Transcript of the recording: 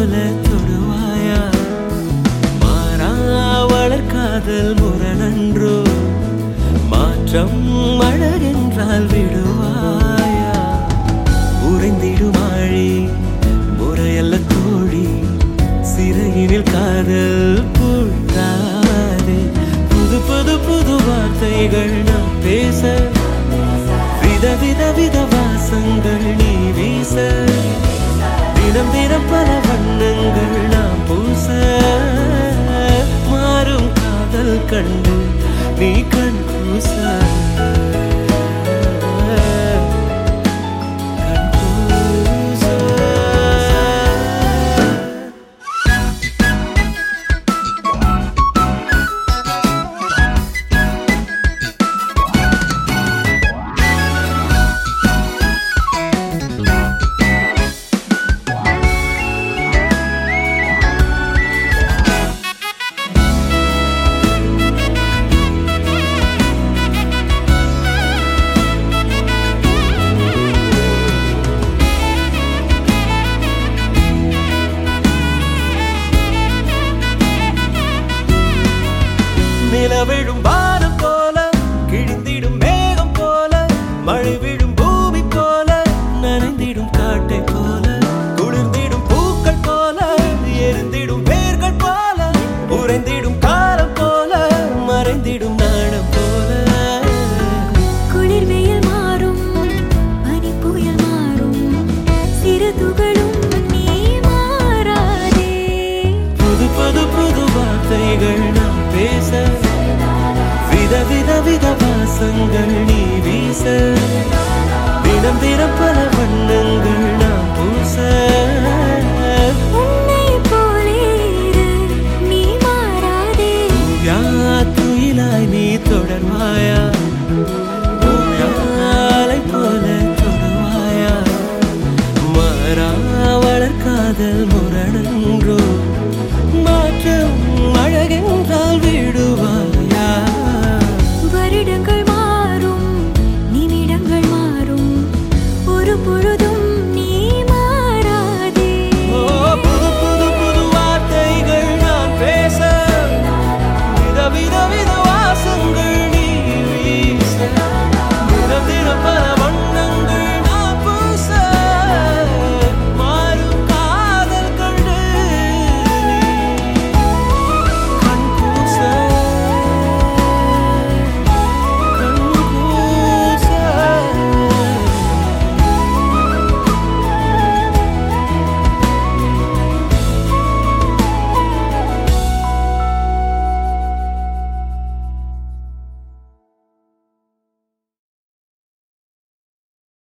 போல தொடுவாயா மாறா வளர்காதல் முரணன்றோ மாற்றம் அழகென்றால் விடுவாயா உறைந்திடும் ஆழி முறையல்ல தோழி சிறையினில் காதல் பூட்டாதே புது புது புது வார்த்தைகள் நாம் பேச வித வித வித வாசங்கள் நீ வீச தினம் தினம் பல வண்ணங்கள் நாம் பூச மாறும் காதல் கண்டு நீ கண் கூச கண் கூச நிலவிழும் வானம் போல கிழிந்திடும் மேகம் போல மழை விழும் பூமி போல நனைந்திடும் காட்டை போல குளிர்ந்திடும் பூக்கள் போல எரிந்திடும் வேர்கள் போல உறைந்திடும் காலம் போல மறைந்திடும் நாடம் போல குளிர் வெயில் மாறும் பனி புயல் மாறும் சிறு துகளும் நீ மாறாதே புது புது புது வார்த்தைகள் நாம் பேச வித வித வித வாசங்கள் நீ வீச தினம் தினம் பல வண்ணங்கள் நாம் பூச உன்னை போலே இரு நீ மாறாதே யா துயிலாய் நீ தொடர்வாயா ஓயாலை போல தொடுவாயா மாறா வளர்காதல் முரணன்றோ